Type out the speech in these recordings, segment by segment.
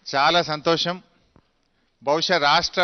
చాలా సంతోషం బహుశా రాష్ట్ర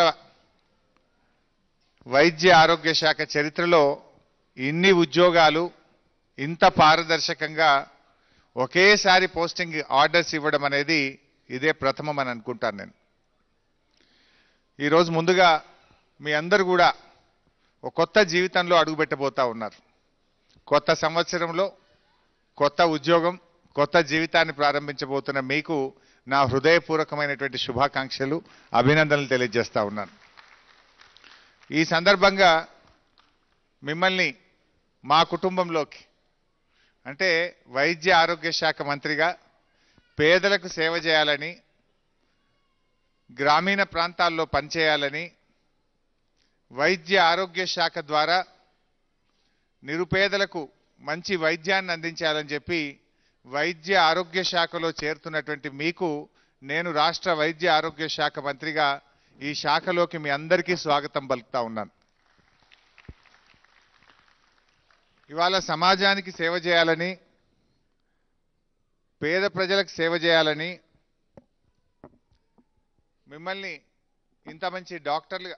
వైద్య ఆరోగ్య శాఖ చరిత్రలో ఇన్ని ఉద్యోగాలు ఇంత పారదర్శకంగా ఒకేసారి పోస్టింగ్ ఆర్డర్స్ ఇవ్వడం అనేది ఇదే ప్రథమం అని అనుకుంటాను నేను ఈరోజు ముందుగా మీ అందరు కూడా ఒక కొత్త జీవితంలో అడుగుపెట్టబోతా ఉన్నారు కొత్త సంవత్సరంలో కొత్త ఉద్యోగం కొత్త జీవితాన్ని ప్రారంభించబోతున్న మీకు నా హృదయపూర్వకమైనటువంటి శుభాకాంక్షలు అభినందనలు తెలియజేస్తా ఉన్నాను ఈ సందర్భంగా మిమ్మల్ని మా కుటుంబంలోకి అంటే వైద్య ఆరోగ్య శాఖ మంత్రిగా పేదలకు సేవ చేయాలని గ్రామీణ ప్రాంతాల్లో పనిచేయాలని వైద్య ఆరోగ్య శాఖ ద్వారా నిరుపేదలకు మంచి వైద్యాన్ని అందించాలని చెప్పి వైద్య ఆరోగ్య శాఖలో చేరుతున్నటువంటి మీకు నేను రాష్ట్ర వైద్య ఆరోగ్య శాఖ మంత్రిగా ఈ శాఖలోకి మీ అందరికీ స్వాగతం పలుకుతా ఉన్నాను ఇవాళ సమాజానికి సేవ చేయాలని పేద ప్రజలకు సేవ చేయాలని మిమ్మల్ని ఇంత మంచి డాక్టర్లుగా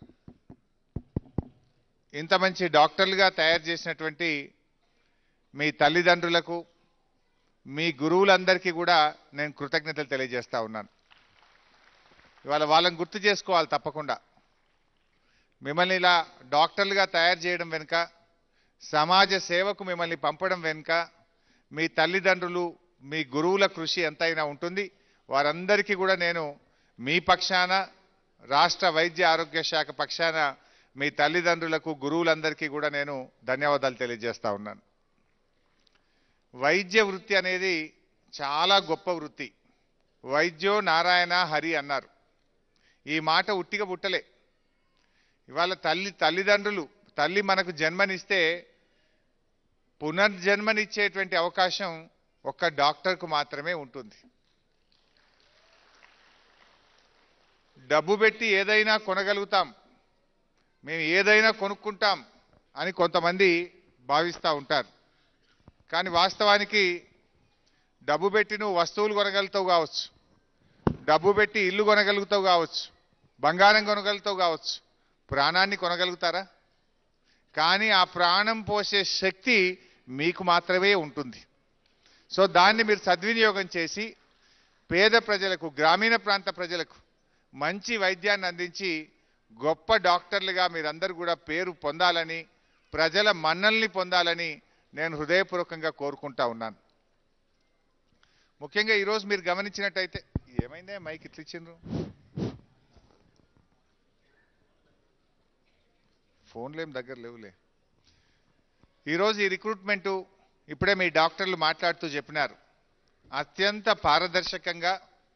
ఇంత మంచి డాక్టర్లుగా తయారు చేసినటువంటి మీ తల్లిదండ్రులకు మీ గురువులందరికీ కూడా నేను కృతజ్ఞతలు తెలియజేస్తా ఉన్నాను ఇవాళ వాళ్ళని గుర్తు చేసుకోవాలి తప్పకుండా మిమ్మల్ని ఇలా డాక్టర్లుగా తయారు చేయడం వెనుక సమాజ సేవకు మిమ్మల్ని పంపడం వెనుక మీ తల్లిదండ్రులు మీ గురువుల కృషి ఎంతైనా ఉంటుంది వారందరికీ కూడా నేను మీ పక్షాన రాష్ట్ర వైద్య ఆరోగ్య శాఖ పక్షాన మీ తల్లిదండ్రులకు గురువులందరికీ కూడా నేను ధన్యవాదాలు తెలియజేస్తా ఉన్నాను వైద్య వృత్తి అనేది చాలా గొప్ప వృత్తి వైద్యో నారాయణ హరి అన్నారు ఈ మాట ఉట్టిగా పుట్టలే ఇవాళ తల్లి తల్లిదండ్రులు తల్లి మనకు జన్మనిస్తే పునర్జన్మనిచ్చేటువంటి అవకాశం ఒక్క డాక్టర్కు మాత్రమే ఉంటుంది డబ్బు పెట్టి ఏదైనా కొనగలుగుతాం మేము ఏదైనా కొనుక్కుంటాం అని కొంతమంది భావిస్తూ ఉంటారు కానీ వాస్తవానికి డబ్బు పెట్టి నువ్వు వస్తువులు కొనగలుగుతావు కావచ్చు డబ్బు పెట్టి ఇల్లు కొనగలుగుతావు కావచ్చు బంగారం కొనగలుగుతావు కావచ్చు ప్రాణాన్ని కొనగలుగుతారా కానీ ఆ ప్రాణం పోసే శక్తి మీకు మాత్రమే ఉంటుంది సో దాన్ని మీరు సద్వినియోగం చేసి పేద ప్రజలకు గ్రామీణ ప్రాంత ప్రజలకు మంచి వైద్యాన్ని అందించి గొప్ప డాక్టర్లుగా మీరందరూ కూడా పేరు పొందాలని ప్రజల మన్నల్ని పొందాలని నేను హృదయపూర్వకంగా కోరుకుంటా ఉన్నాను ముఖ్యంగా ఈరోజు మీరు గమనించినట్టయితే ఏమైందే మైక్ ఇట్లా ఇచ్చిండ్రు ఫోన్లు ఏం దగ్గర లేవులే ఈరోజు ఈ రిక్రూట్మెంటు ఇప్పుడే మీ డాక్టర్లు మాట్లాడుతూ చెప్పినారు అత్యంత పారదర్శకంగా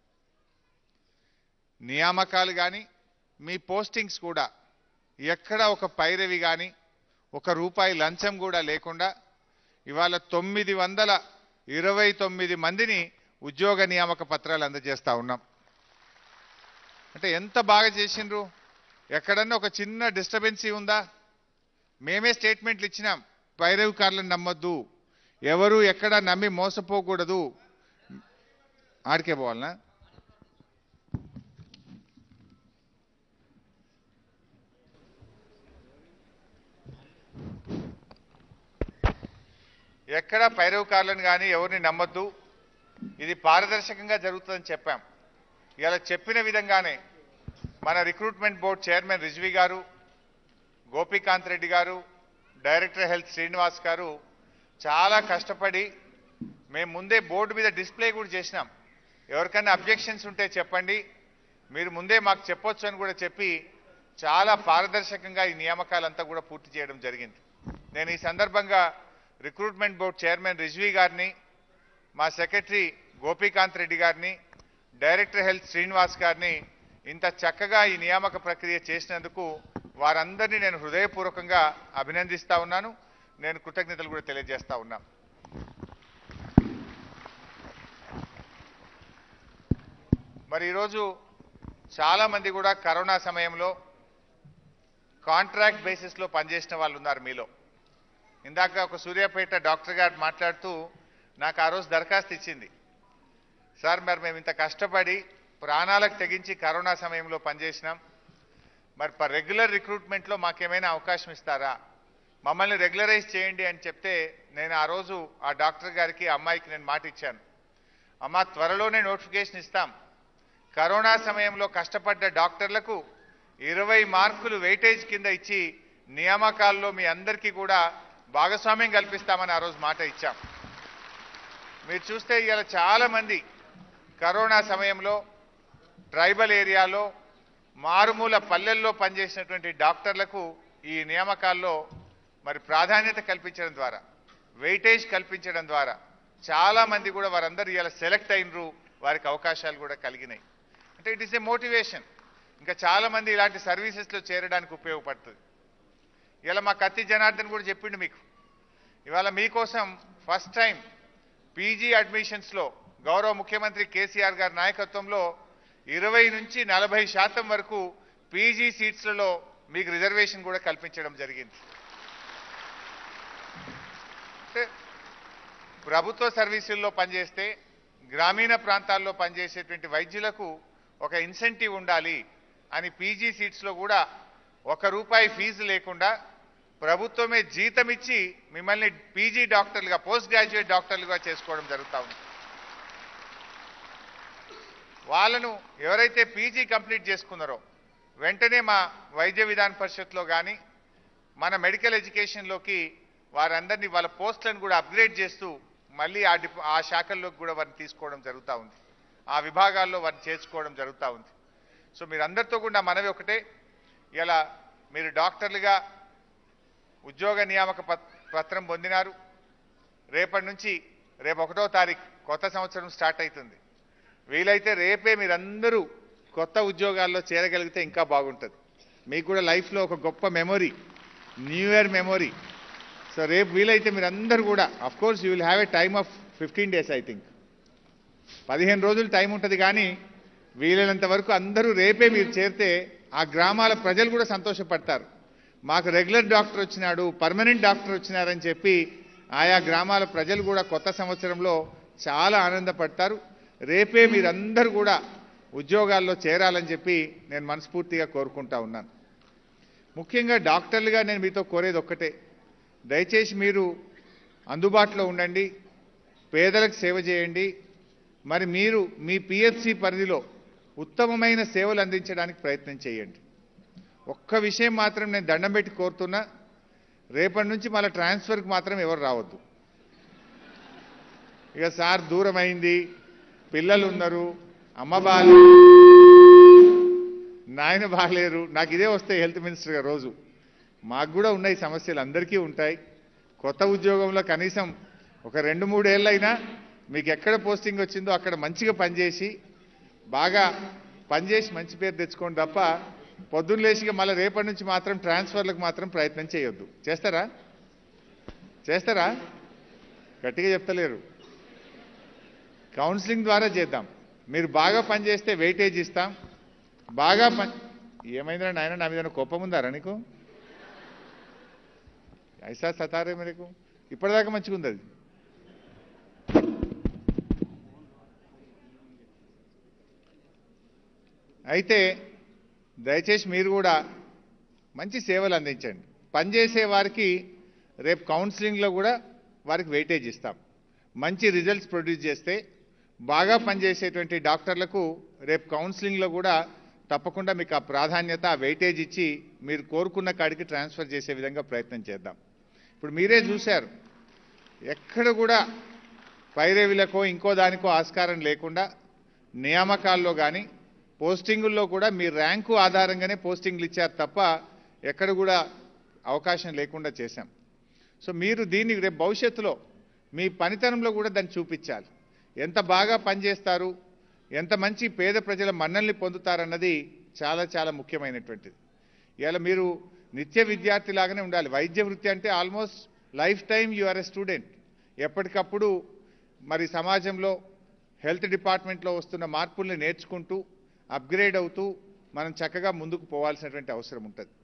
నియామకాలు కానీ మీ పోస్టింగ్స్ కూడా ఎక్కడ ఒక పైరవి కానీ ఒక రూపాయి లంచం కూడా లేకుండా ఇవాళ తొమ్మిది వందల ఇరవై తొమ్మిది మందిని ఉద్యోగ నియామక పత్రాలు అందజేస్తా ఉన్నాం అంటే ఎంత బాగా చేసిండ్రు ఎక్కడన్నా ఒక చిన్న డిస్టర్బెన్సీ ఉందా మేమే స్టేట్మెంట్లు ఇచ్చినాం పైరవి కార్లను నమ్మొద్దు ఎవరు ఎక్కడ నమ్మి మోసపోకూడదు ఆడికే పోవాలనా ఎక్కడ పైరవకారులను కానీ ఎవరిని నమ్మొద్దు ఇది పారదర్శకంగా జరుగుతుందని చెప్పాం ఇలా చెప్పిన విధంగానే మన రిక్రూట్మెంట్ బోర్డ్ చైర్మన్ రిజ్వి గారు గోపీకాంత్ రెడ్డి గారు డైరెక్టర్ హెల్త్ శ్రీనివాస్ గారు చాలా కష్టపడి మేము ముందే బోర్డు మీద డిస్ప్లే కూడా చేసినాం ఎవరికైనా అబ్జెక్షన్స్ ఉంటే చెప్పండి మీరు ముందే మాకు చెప్పొచ్చు అని కూడా చెప్పి చాలా పారదర్శకంగా ఈ నియామకాలంతా కూడా పూర్తి చేయడం జరిగింది నేను ఈ సందర్భంగా రిక్రూట్మెంట్ బోర్డ్ చైర్మన్ రిజ్వీ గారిని మా సెక్రటరీ గోపీకాంత్ రెడ్డి గారిని డైరెక్టర్ హెల్త్ శ్రీనివాస్ గారిని ఇంత చక్కగా ఈ నియామక ప్రక్రియ చేసినందుకు వారందరినీ నేను హృదయపూర్వకంగా అభినందిస్తా ఉన్నాను నేను కృతజ్ఞతలు కూడా తెలియజేస్తా ఉన్నాను మరి ఈరోజు చాలా మంది కూడా కరోనా సమయంలో కాంట్రాక్ట్ బేసిస్లో పనిచేసిన వాళ్ళు ఉన్నారు మీలో ఇందాక ఒక సూర్యాపేట డాక్టర్ గారు మాట్లాడుతూ నాకు ఆ రోజు దరఖాస్తు ఇచ్చింది సార్ మరి మేము ఇంత కష్టపడి ప్రాణాలకు తెగించి కరోనా సమయంలో పనిచేసినాం మరి పర్ రెగ్యులర్ రిక్రూట్మెంట్లో మాకేమైనా అవకాశం ఇస్తారా మమ్మల్ని రెగ్యులరైజ్ చేయండి అని చెప్తే నేను ఆ రోజు ఆ డాక్టర్ గారికి ఆ అమ్మాయికి నేను మాట ఇచ్చాను అమ్మ త్వరలోనే నోటిఫికేషన్ ఇస్తాం కరోనా సమయంలో కష్టపడ్డ డాక్టర్లకు ఇరవై మార్కులు వెయిటేజ్ కింద ఇచ్చి నియామకాల్లో మీ అందరికీ కూడా భాగస్వామ్యం కల్పిస్తామని ఆ రోజు మాట ఇచ్చాం మీరు చూస్తే ఇవాళ చాలా మంది కరోనా సమయంలో ట్రైబల్ ఏరియాలో మారుమూల పల్లెల్లో పనిచేసినటువంటి డాక్టర్లకు ఈ నియామకాల్లో మరి ప్రాధాన్యత కల్పించడం ద్వారా వెయిటేజ్ కల్పించడం ద్వారా చాలా మంది కూడా వారందరూ ఇలా సెలెక్ట్ అయినరు వారికి అవకాశాలు కూడా కలిగినాయి అంటే ఇట్ ఈస్ ఏ మోటివేషన్ ఇంకా చాలా మంది ఇలాంటి సర్వీసెస్లో చేరడానికి ఉపయోగపడుతుంది ఇలా మా కత్తి జనార్దన్ కూడా చెప్పిండు మీకు ఇవాళ మీకోసం ఫస్ట్ టైం పీజీ అడ్మిషన్స్లో గౌరవ ముఖ్యమంత్రి కేసీఆర్ గారి నాయకత్వంలో ఇరవై నుంచి నలభై శాతం వరకు పీజీ సీట్స్లలో మీకు రిజర్వేషన్ కూడా కల్పించడం జరిగింది అంటే ప్రభుత్వ సర్వీసుల్లో పనిచేస్తే గ్రామీణ ప్రాంతాల్లో పనిచేసేటువంటి వైద్యులకు ఒక ఇన్సెంటివ్ ఉండాలి అని పీజీ సీట్స్లో కూడా ఒక రూపాయి ఫీజు లేకుండా ప్రభుత్వమే జీతం ఇచ్చి మిమ్మల్ని పీజీ డాక్టర్లుగా పోస్ట్ గ్రాడ్యుయేట్ డాక్టర్లుగా చేసుకోవడం జరుగుతూ ఉంది వాళ్ళను ఎవరైతే పీజీ కంప్లీట్ చేసుకున్నారో వెంటనే మా వైద్య విధాన పరిషత్లో కానీ మన మెడికల్ ఎడ్యుకేషన్లోకి వారందరినీ వాళ్ళ పోస్టులను కూడా అప్గ్రేడ్ చేస్తూ మళ్ళీ ఆ డిప ఆ శాఖల్లోకి కూడా వారిని తీసుకోవడం జరుగుతూ ఉంది ఆ విభాగాల్లో వారిని చేర్చుకోవడం జరుగుతూ ఉంది సో మీరందరితో కూడా మనవి ఒకటే ఇలా మీరు డాక్టర్లుగా ఉద్యోగ నియామక పత్- పత్రం పొందినారు రేపటి నుంచి రేపు ఒకటో తారీఖు కొత్త సంవత్సరం స్టార్ట్ అవుతుంది వీలైతే రేపే మీరందరూ కొత్త ఉద్యోగాల్లో చేరగలిగితే ఇంకా బాగుంటుంది మీకు కూడా లైఫ్లో ఒక గొప్ప memory new year memory so రేపు వీలైతే మీరందరూ కూడా of course you will have a time of fifteen days I think పదిహేను రోజులు టైం ఉంటుంది కానీ వీలైనంత వరకు అందరూ రేపే మీరు చేరితే ఆ గ్రామాల ప్రజలు కూడా సంతోషపడతారు మాకు రెగ్యులర్ డాక్టర్ వచ్చినాడు పర్మనెంట్ డాక్టర్ వచ్చినారని చెప్పి ఆయా గ్రామాల ప్రజలు కూడా కొత్త సంవత్సరంలో చాలా ఆనందపడతారు రేపే మీరందరూ కూడా ఉద్యోగాల్లో చేరాలని చెప్పి నేను మనస్ఫూర్తిగా కోరుకుంటా ఉన్నాను ముఖ్యంగా డాక్టర్లుగా నేను మీతో కోరేది ఒక్కటే దయచేసి మీరు అందుబాటులో ఉండండి పేదలకు సేవ చేయండి మరి మీరు మీ పిహెచ్సి పరిధిలో ఉత్తమమైన సేవలు అందించడానికి ప్రయత్నం చేయండి ఒక్క విషయం మాత్రం నేను దండం పెట్టి కోరుతున్నా రేపటి నుంచి మళ్ళీ ట్రాన్స్ఫర్కి మాత్రం ఎవరు రావద్దు ఇక సార్ దూరం అయింది పిల్లలు ఉన్నారు అమ్మ బాగాలేదు నాయన బాగలేరు నాకు ఇదే వస్తాయి హెల్త్ మినిస్టర్గా రోజు మాకు కూడా ఉన్నాయి సమస్యలు అందరికీ ఉంటాయి కొత్త ఉద్యోగంలో కనీసం ఒక రెండు మూడేళ్ళైనా మీకు ఎక్కడ పోస్టింగ్ వచ్చిందో అక్కడ మంచిగా పనిచేసి బాగా పనిచేసి మంచి పేరు తెచ్చుకోండి తప్ప పొద్దున్న లేచిగా మళ్ళీ రేపటి నుంచి మాత్రం ట్రాన్స్ఫర్లకు మాత్రం ప్రయత్నం చేయొద్దు చేస్తారా చేస్తారా గట్టిగా చెప్తలేరు కౌన్సిలింగ్ ద్వారా చేద్దాం మీరు బాగా పనిచేస్తే వెయిటేజ్ ఇస్తాం బాగా పని ఏమైందిరా నాయన నా మీద కోపం ఉందారా నీకు ఐసా సతారే మీకు ఇప్పటిదాకా మంచిగా ఉంది అది అయితే దయచేసి మీరు కూడా మంచి సేవలు అందించండి పనిచేసే వారికి రేపు కౌన్సిలింగ్లో కూడా వారికి వెయిటేజ్ ఇస్తాం మంచి రిజల్ట్స్ ప్రొడ్యూస్ చేస్తే బాగా పనిచేసేటువంటి డాక్టర్లకు రేపు కౌన్సిలింగ్లో కూడా తప్పకుండా మీకు ఆ ప్రాధాన్యత ఆ వెయిటేజ్ ఇచ్చి మీరు కోరుకున్న కాడికి ట్రాన్స్ఫర్ చేసే విధంగా ప్రయత్నం చేద్దాం ఇప్పుడు మీరే చూశారు ఎక్కడ కూడా పైరేవిలకో ఇంకో దానికో ఆస్కారం లేకుండా నియామకాల్లో కానీ పోస్టింగుల్లో కూడా మీ ర్యాంకు ఆధారంగానే పోస్టింగ్లు ఇచ్చారు తప్ప ఎక్కడ కూడా అవకాశం లేకుండా చేశాం సో మీరు దీన్ని రేపు భవిష్యత్తులో మీ పనితనంలో కూడా దాన్ని చూపించాలి ఎంత బాగా పనిచేస్తారు ఎంత మంచి పేద ప్రజల మన్నల్ని పొందుతారన్నది చాలా చాలా ముఖ్యమైనటువంటిది ఇవాళ మీరు నిత్య విద్యార్థి లాగానే ఉండాలి వైద్య వృత్తి అంటే almost lifetime you are a student ఎప్పటికప్పుడు మరి సమాజంలో హెల్త్ డిపార్ట్మెంట్లో వస్తున్న మార్పుల్ని నేర్చుకుంటూ అప్గ్రేడ్ అవుతూ మనం చక్కగా ముందుకు పోవాల్సినటువంటి అవసరం ఉంటుంది